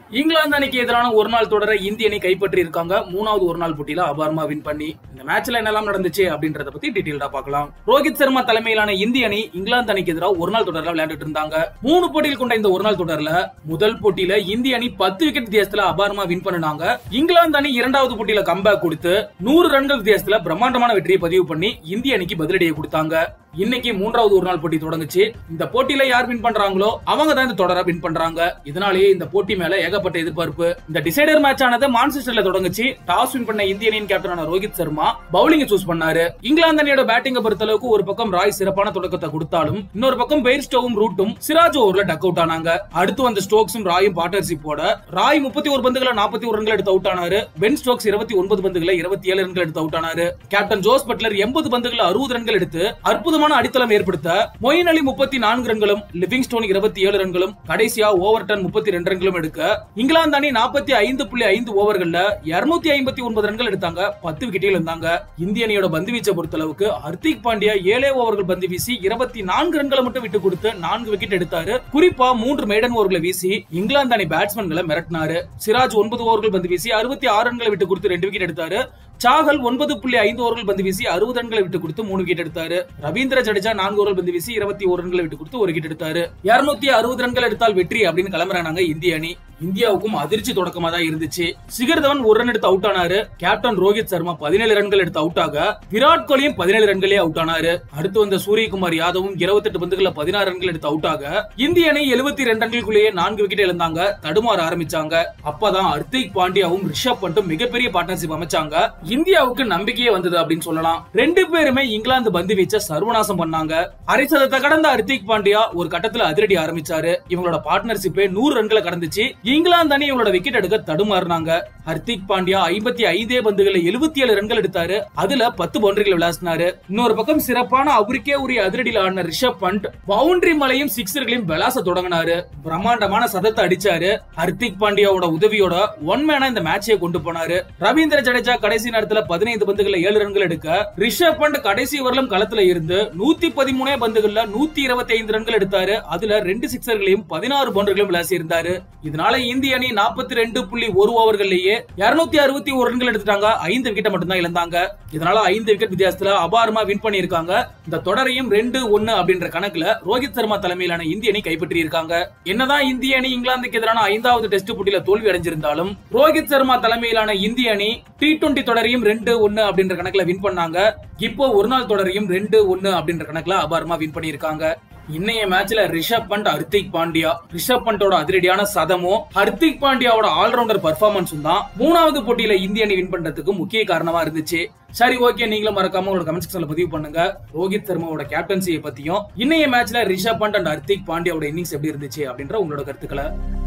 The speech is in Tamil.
இங்கிலாந்து அணிக்கு எதிரான ஒரு நாள் தொடரை இந்திய அணி கைப்பற்றி இருக்காங்க மூணாவது ஒரு நாள் போட்டியில அபாரமா வின் பண்ணி இந்த மேட்ச்ல என்னெல்லாம் நடந்துச்சு அப்படின்றத பத்தி டீடைல்டா பார்க்கலாம் ரோஹித் சர்மா தலைமையிலான இந்திய அணி இங்கிலாந்து அணிக்கு எதிராக ஒரு நாள் தொடர்ல விளையாண்டுட்டு இருந்தாங்க மூணு போட்டியில் கொண்ட இந்த ஒரு நாள் தொடர்ல முதல் போட்டியில இந்திய அணி பத்து விக்கெட் வித்தியாசத்துல அபாரமா வின் பண்ணினாங்க இங்கிலாந்து அணி இரண்டாவது போட்டியில கம்பேக் கொடுத்து நூறு ரன்கள் வித்தியாசத்துல பிரம்மாண்டமான வெற்றியை பதிவு பண்ணி இந்திய அணிக்கு பதிலடியை கொடுத்தாங்க இன்னைக்கு மூன்றாவது ஒரு நாள் போட்டி தொடங்குச்சு இந்த போட்டியில யார் வின் பண்றாங்களோ அவங்க தான் இந்த தொடரை வின் பண்றாங்க இதனாலேயே இந்த போட்டி மேல ஏகப்பட்ட எதிர்பார்ப்பு இந்த டிசைடர் மேட்ச் ஆனது மான்செஸ்டர்ல தொடங்குச்சு டாஸ் வின் பண்ண இந்திய அணியின் கேப்டனான ரோஹித் சர்மா பவுலிங் சூஸ் பண்ணாரு இங்கிலாந்து அணியோட பேட்டிங்கை பொறுத்த அளவுக்கு ஒரு பக்கம் ராய் சிறப்பான தொடக்கத்தை கொடுத்தாலும் இன்னொரு பக்கம் பெயிர்ஸ்டோவும் ரூட்டும் சிராஜ் ஓவர்ல டக் அவுட் ஆனாங்க அடுத்து வந்த ஸ்டோக்ஸும் ராயும் பார்ட்னர்ஷிப்போட ராய் முப்பத்தி ஒரு பந்துகளை நாற்பத்தி ஒரு ரன்கள் எடுத்து அவுட் ஆனாரு பென் ஸ்டோக்ஸ் இருபத்தி ஒன்பது பந்துகளை இருபத்தி ஏழு ரன்கள் எடுத்து அவுட் ஆனாரு கேப்டன் ஜோஸ் பட்லர் எண்பது பந்துகளை அறுபது ரன்கள் எடுத்து அற்புதமான அடித்தளம் ஏற்படுத்த மொயின் அலி முப்பத்தி நான்கு ரன்களும் லிவிங்ஸ்டோன் இருபத்தி ஏழு ரன்களும் கடைசியா ஓவர்டன் முப்பத்தி ரெண்டு ரன்களும் எடுக்க இங்கிலாந்து அணி நாற்பத்தி ஐந்து புள்ளி ஐந்து ஓவர்கள்ல இருநூத்தி ஐம்பத்தி ஒன்பது ரன்கள் எடுத்தாங்க பத்து விக்கெட்டில் இருந்தாங்க இந்திய அணியோட பந்து வீச்சை பொறுத்த அளவுக்கு ஹர்திக் பாண்டியா ஏழே ஓவர்கள் பந்து வீசி இருபத்தி நான்கு ரன்களை மட்டும் விட்டு கொடுத்து நான்கு விக்கெட் எடுத்தாரு குறிப்பா மூன்று மேடன் ஓவர்களை வீசி இங்கிலாந்து அணி பேட்ஸ்மேன்களை மிரட்டினாரு சிராஜ் ஒன்பது ஓவர்கள் பந்து வீசி அறுபத்தி ஆறு ரன்களை விட்டு கொடுத்து ரெண்டு விக்கெட் எடுத்தாரு சாகல் ஒன்பது புள்ளி ஐந்து ஓவர்கள் பந்து வீசி அறுபது ரன்களை விட்டு கொடுத்து மூணு விக்கெட் எடுத்தாரு ரவீந்திர ஜடேஜா நான்கு ஓவர்கள் பந்து வீசி இருபத்தி ஒரு ரன்களை விட்டு கொடுத்து ஒரு விக்கெட் எடுத்தாரு இருநூத்தி அறுபது ரன்கள் எடுத்தால் வெற்றி அப்படின்னு கிளம்புறாங்க இந்திய அணி இந்தியாவுக்கும் அதிர்ச்சி தொடக்கமா தான் இருந்துச்சு சிகர் தவன் ஒரு ரன் எடுத்து அவுட் ஆனாரு கேப்டன் ரோஹித் சர்மா பதினேழு ரன்கள் எடுத்து அவுட் ஆக விராட் கோலியும் பதினேழு ரன்களே அவுட் ஆனாரு அடுத்து வந்த சூரியகுமார் யாதவும் இருபத்தெட்டு பந்துகள்ல பதினாறு ரன்கள் எடுத்து அவுட் ஆக இந்திய அணி எழுபத்தி ரெண்டு ரன்களுக்குள்ளேயே நான்கு விக்கெட் இழந்தாங்க தடுமாற ஆரம்பிச்சாங்க அப்பதான் ஹர்திக் பாண்டியாவும் ரிஷப் பண்ட்டும் மிகப்பெரிய பார்ட்னர்ஷிப் அமைச்சாங்க இந்தியாவுக்கு நம்பிக்கையே வந்தது அப்படின்னு சொல்லலாம் ரெண்டு பேருமே இங்கிலாந்து பந்து வீச்ச சர்வநாசம் பண்ணாங்க அரை சதத்தை கடந்த ஹர்திக் பாண்டியா ஒரு கட்டத்துல அதிரடி ஆரம்பிச்சாரு இவங்களோட பார்ட்னர்ஷிப்பே நூறு ரன்களை கடந்துச்சு இங்கிலாந்து அணி இவங்களோட விக்கெட் எடுக்க தடுமாறினாங்க ஹர்திக் பாண்டியா ஐம்பத்தி ஐந்தே பந்துகளை எழுபத்தி ஏழு ரன்கள் எடுத்தாரு அதுல பத்து பவுண்டரிகள் விளாசினாரு இன்னொரு பக்கம் சிறப்பான அவருக்கே உரிய அதிரடியில் ஆடின ரிஷப் பண்ட் பவுண்டரி மலையும் சிக்ஸர்களையும் விளாச தொடங்கினாரு பிரம்மாண்டமான சதத்தை அடிச்சாரு ஹர்திக் பாண்டியாவோட உதவியோட ஒன் மேனா இந்த மேட்சை கொண்டு போனாரு ரவீந்திர ஜடேஜா கடைசி நேரத்துல பதினைந்து பந்துகளை ஏழு ரன்கள் எடுக்க ரிஷப் பண்ட் கடைசி வரலும் களத்துல இருந்து நூத்தி பதிமூணே பந்துகள்ல நூத்தி இருபத்தி ஐந்து ரன்கள் எடுத்தாரு அதுல ரெண்டு சிக்ஸர்களையும் பதினாறு பவுண்டர்களையும் விளாசி இருந்தாரு இதனால இந்திய அணி நாற்பத்தி ரெண்டு புள்ளி ஒரு ஓவர்கள்லயே இருநூத்தி அறுபத்தி ஒரு ரன்கள் எடுத்துட்டாங்க ஐந்து விக்கெட்டை மட்டும்தான் இழந்தாங்க இதனால ஐந்து விக்கெட் வித்தியாசத்துல அபாரமா வின் பண்ணியிருக்காங்க இந்த தொடரையும் ரெண்டு ஒன்னு அப்படின்ற கணக்குல ரோஹித் சர்மா தலைமையிலான இந்திய அணி கைப்பற்றி இருக்காங்க என்னதான் இந்திய அணி இங்கிலாந்துக்கு எதிரான ஐந்தாவது டெஸ்ட் போட்டியில தோல்வி அடைஞ்சிருந்தாலும் ரோஹித் சர்மா தலைமையிலான இந்திய அணி டி டுவெண்டி தொடரையும் ரெண்டு ஒன்னு அப்படின்ற கணக்குல வின் பண்ணாங்க இப்போ ஒரு நாள் தொடரையும் ரெண்டு ஒன்னு அப்படின்ற கணக்குல அபாரமா வின் பண்ணியிருக்காங்க இன்னைய மேட்ச்ல ரிஷப் பண்ட் ஹர்திக் பாண்டியா ரிஷப் பண்டோட அதிரடியான சதமும் ஹர்திக் பாண்டியாவோட ஆல்ரவுண்டர் பர்ஃபார்மன்ஸும் தான் மூணாவது போட்டியில இந்திய அணி வின் பண்றதுக்கு முக்கிய காரணமா இருந்துச்சு சரி ஓகே நீங்களும் மறக்காம உங்களோட கமெண்ட் செக்ஷன்ல பதிவு பண்ணுங்க ரோஹித் சர்மாவோட கேப்டன்சியை பத்தியும் இன்னைய மேட்ச்ல ரிஷப் பண்ட் அண்ட் ஹர்திக் பாண்டியாவோட இன்னிங்ஸ் எப்படி இருந்துச்சு அப்படின்ற உங்களோட கருத்துக்களை